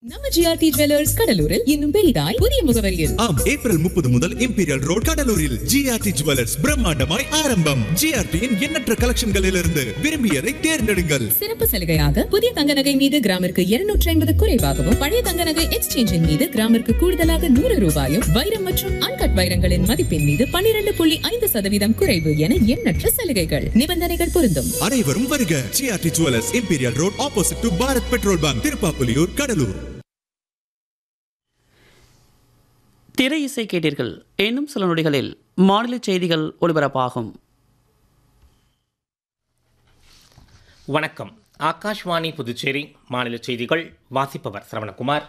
நம்ம GRT jewellers கடலூரில் இன்னும் பெரிதாய் புதிய முகவரியில் ஆம் ஏப்ரல் முப்பது முதல் இம்பீரியல் ரோட் கடலூரில் ஜிஆர்டி ஜுவல்லர்ஸ் பிரம்மாண்டமாய் ஆரம்பம் ஜிஆர்டியின் எண்ணற்ற கலெக்ஷன்களிலிருந்து விரும்பியதை தேர்ந்தெடுங்கள் சிறப்பு சலுகையாக புதிய தங்க நகை மீது கிராமிற்கு இருநூற்றி ஐம்பது குறைவாகவும் பழைய தங்க நகை எக்ஸ்சேஞ்சின் மீது கிராமிற்கு கூடுதலாக நூறு ரூபாயும் வைரம் மற்றும் அன்கட் வைரங்களின் மதிப்பின் மீது பன்னிரண்டு புள்ளி ஐந்து சதவீதம் குறைவு என எண்ணற்ற சலுகைகள் நிபந்தனைகள் பொருந்தும் அனைவரும் வருக GRT jewellers imperial road opposite to Bharat petrol bunk Thiruppapuliyur Cuddalore திரை இசை கேட்டீர்கள் இன்னும் சில நொடிகளில் மாநில செய்திகள் ஒலிபரப்பாகும் வணக்கம் ஆகாஷ்வாணி புதுச்சேரி மாநில செய்திகள் வாசிப்பவர் சரவணகுமார்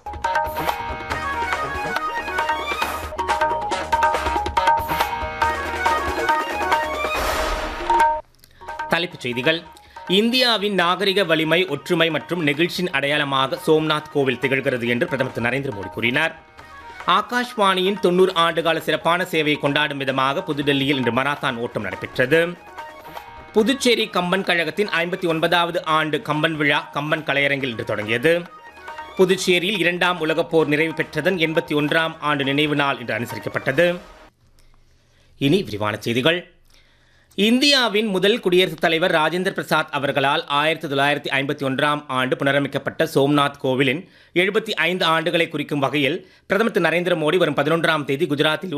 தலைப்புச் செய்திகள் இந்தியாவின் நாகரிக வலிமை ஒற்றுமை மற்றும் நெகிழ்ச்சியின் அடையாளமாக சோம்நாத் கோவில் திகழ்கிறது என்று பிரதமர் திரு நரேந்திர மோடி கூறினார் ஆகாஷ்வாணியின் தொண்ணூறு ஆண்டுகால சிறப்பான சேவையை கொண்டாடும் விதமாக புதுடெல்லியில் இன்று மராத்தான் ஓட்டம் நடைபெற்றது புதுச்சேரி கம்பன் கழகத்தின் ஐம்பத்தி ஒன்பதாவது ஆண்டு கம்பன் விழா கம்பன் கலையரங்கில் இன்று தொடங்கியது புதுச்சேரியில் இரண்டாம் உலகப் போர் நிறைவு பெற்றதன் எண்பத்தி ஒன்றாம் ஆண்டு நினைவு நாள் இன்று அனுசரிக்கப்பட்டது இனி விரிவான செய்திகள் இந்தியாவின் முதல் குடியரசுத் தலைவர் ராஜேந்திர பிரசாத் அவர்களால் ஆயிரத்தி தொள்ளாயிரத்தி ஐம்பத்தி ஒன்றாம் ஆண்டு புனரமைக்கப்பட்ட சோம்நாத் கோவிலின் எழுபத்தி ஐந்து ஆண்டுகளை குறிக்கும் வகையில் பிரதமர் திரு நரேந்திர மோடி வரும் பதினொன்றாம் தேதி குஜராத்தில்